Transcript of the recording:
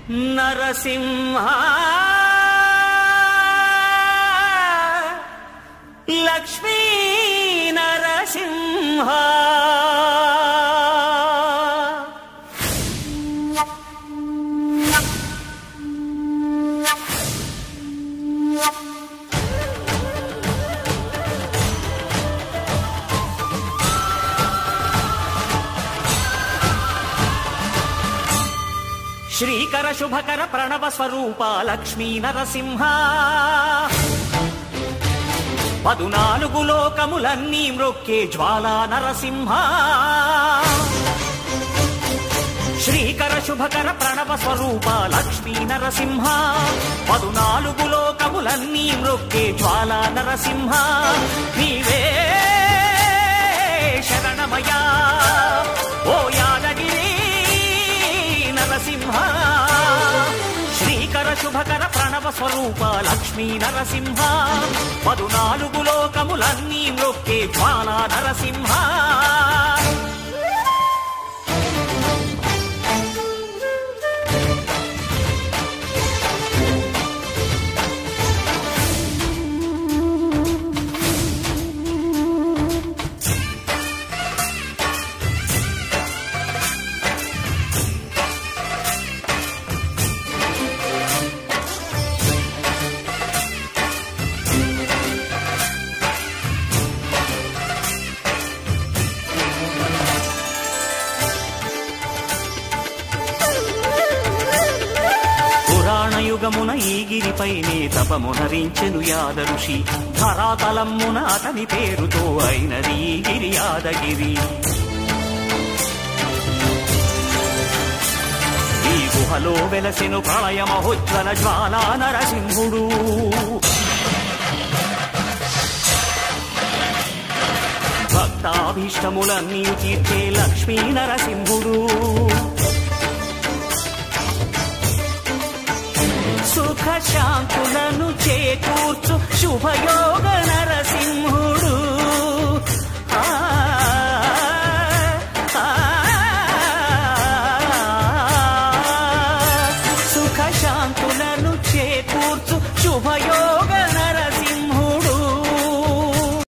నరసింహ లక్ష్మీ నరసింహ శ్రీకర శుభకర ప్రణవ స్వరూప లక్ష్మీ నరసింహ పదునాలుగు లోకములన్నీ మ్రొక్కే జ్వాలా నరసింహ శ్రీకర శుభకర ప్రణవ స్వరూప లక్ష్మీ నరసింహ పదునాలుగు లోకములన్నీ మ్రొక్కే జ్వాలా నరసింహ నీవే శరణమయా ఓ యాదగిరి నరసింహ శ్రీకర శుభకర ప్రణవ స్వరూప లక్ష్మీ నరసింహ పదునాలుగు లోకములన్నీ మ్రొక్కే జ్వాలా నరసింహ పురాణయుగమున ఈ గిరిపైనే తపమునరించెను యాద ఋషి ధరాతలమ్మున అతని పేరుతో అయినది ఈ గిరి యాదగిరి ఈ గుహలో వెలసెను ప్రళయ మహోజ్వల జ్వాలా నరసింహుడు భక్తాభీష్టములన్నీ తీర్చే లక్ష్మీ నరసింహుడు సుఖ శాంతులను చేకూర్చు శుభయోగ నరసింహుడు